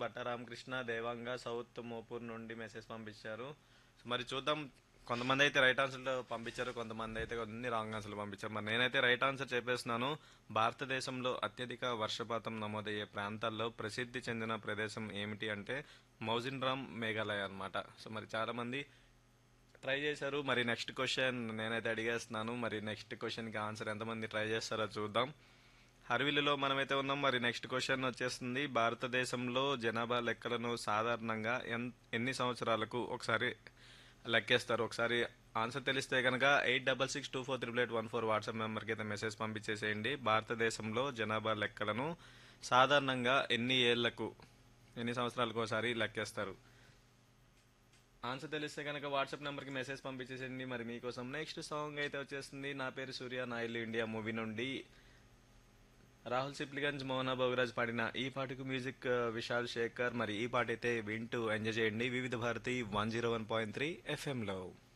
బట్ట రామకృష్ణ దేవాంగ సౌత్ మోపూర్ నుండి మెసేజ్ పంపించారు సో మరి చూద్దాం కొంతమంది అయితే రైట్ ఆన్సర్ పంపించారు కొంతమంది అయితే కొన్ని రాంగ్ ఆన్సర్లు పంపించారు మరి నేనైతే రైట్ ఆన్సర్ చెప్పేస్తున్నాను భారతదేశంలో అత్యధిక వర్షపాతం నమోదయ్యే ప్రాంతాల్లో ప్రసిద్ధి చెందిన ప్రదేశం ఏమిటి అంటే మౌజిన్ రామ్ మేఘాలయ అన్నమాట సో మరి చాలా మంది ట్రై చేశారు మరి నెక్స్ట్ క్వశ్చన్ నేనైతే అడిగేస్తున్నాను మరి నెక్స్ట్ క్వశ్చన్కి ఆన్సర్ ఎంతమంది ట్రై చేస్తారో చూద్దాం హర్విల్లులో మనమైతే ఉన్నాం మరి నెక్స్ట్ క్వశ్చన్ వచ్చేస్తుంది భారతదేశంలో జనాభా లెక్కలను సాధారణంగా ఎన్ ఎన్ని సంవత్సరాలకు ఒకసారి లెక్కేస్తారు ఒకసారి ఆన్సర్ తెలిస్తే కనుక eight double six two four triple eight one four WhatsApp నెంబర్కి అయితే మెసేజ్ పంపించేసేయండి భారతదేశంలో జనాభా లెక్కలను సాధారణంగా ఎన్ని ఏళ్లకు ఎన్ని సంవత్సరాలకు ఒకసారి లెక్కేస్తారు ఆన్సర్ తెలిస్తే కనుక వాట్సాప్ నెంబర్కి మెసేజ్ పంపించేసేయండి మరి మీకోసం నెక్స్ట్ సాంగ్ అయితే వచ్చేస్తుంది నా పేరు సూర్య నా ఇల్లు ఇండియా మూవీ నుండి రాహుల్ సిప్లిగంజ్ మోహన బోగరాజ్ పాడిన ఈ పాటకు మ్యూజిక్ ఆ, విశాల్ శేఖర్ మరి ఈ పాట అయితే వింటూ ఎంజాయ్ చేయండి Vividh Bharati one zero one point three ఎఫ్ఎంలో